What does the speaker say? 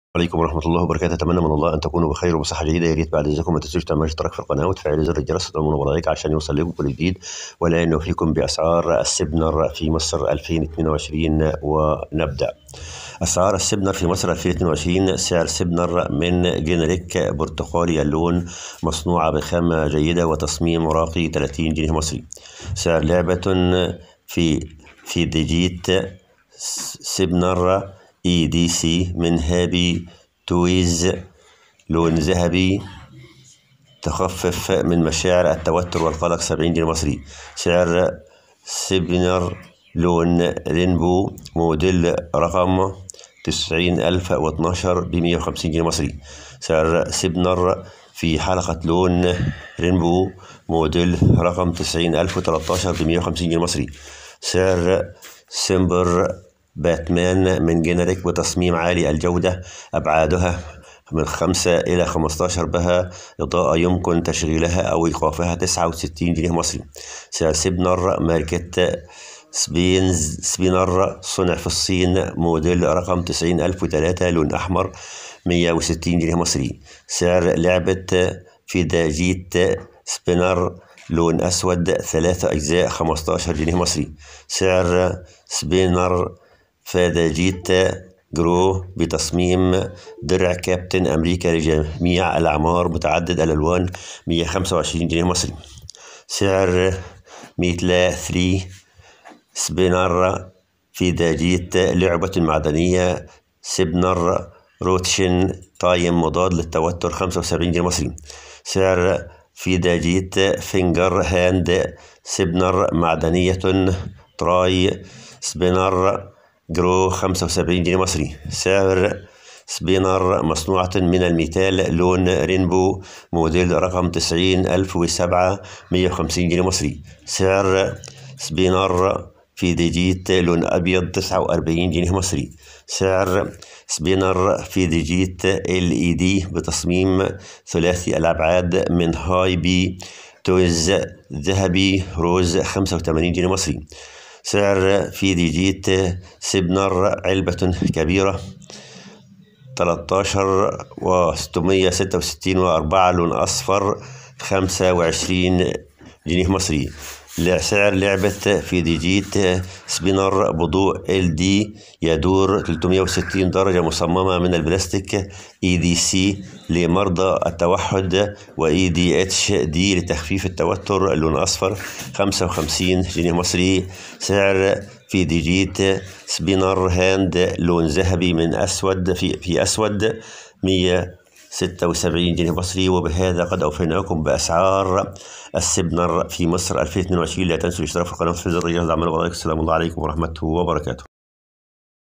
عليكم ورحمة الله وبركاته أتمنى من الله أن تكونوا بخير وبصحة جيدة يا ريت بعد إذنكم ما تنسوش تعملوا اشتراك في القناة وتفعلوا زر الجرس وتعملوا لايك عشان يوصل لكم كل جديد ولا نوفيكم بأسعار السبنر في مصر 2022 ونبدأ أسعار السبنر في مصر 2022 سعر سبنر من جينريك برتقالي اللون مصنوعة بخامة جيدة وتصميم راقي 30 جنيه مصري سعر لعبة في في ديجيت سبنر اي دي سي من هابي تويز لون ذهبي تخفف من مشاعر التوتر والقلق 70 جنيه مصري سعر سيبنر لون رينبو موديل رقم تسعين ألف واتناشر بمية وخمسين جنيه مصري سعر سيبنر في حلقة لون رينبو موديل رقم تسعين ألف وتلاتاشر بمية وخمسين جنيه مصري سعر سيمبر باتمان من جينيريك بتصميم عالي الجودة أبعادها من خمسة إلى خمستاشر بها إضاءة يمكن تشغيلها أو إيقافها تسعة وستين جنيه مصري سعر سيبنر ماركة سبينز سبينر صنع في الصين موديل رقم تسعين ألف وتلاتة لون أحمر مية وستين جنيه مصري سعر لعبة فيداجيت سبينر لون أسود ثلاثة أجزاء خمستاشر جنيه مصري سعر سبينر فاداجيت جرو بتصميم درع كابتن أمريكا لجميع الأعمار متعدد الألوان 125 جنيه مصري سعر ميتلا 3 سبينر في داجيت لعبة معدنية سبنر روتشن تايم مضاد للتوتر 75 جنيه مصري سعر في داجيت فينجر هاند سبنر معدنية تراي سبينر جرو 75 جنيه مصري سعر سبينر مصنوعة من الميتال لون رينبو موديل رقم 90 ألف وسبعة مية وخمسين جنيه مصري سعر سبينر في ديجيت لون أبيض تسعة وأربعين جنيه مصري سعر سبينر في ديجيت ال اي دي بتصميم ثلاثي الأبعاد من هاي بي تويز ذهبي روز خمسة وثمانين جنيه مصري سعر في ديجيت سبنر علبة كبيرة تلاتاشر وستمية ستة وستين وأربعة لون أصفر خمسة وعشرين جنيه مصري سعر لعبة في ديجيت سبينر بضوء ال دي يدور 360 درجة مصممة من البلاستيك اي دي سي لمرضى التوحد واي دي اتش دي لتخفيف التوتر اللون اصفر 55 جنيه مصري سعر في ديجيت سبينر هاند لون ذهبي من اسود في في اسود 100 ستة وسبعين جنيه مصري وبهذا قد أوفيناكم بأسعار السبنر في مصر 2022 لا تنسوا الاشتراك في القناة وتفعيل زر الجرس دعمنا السلام الله عليكم ورحمة وبركاته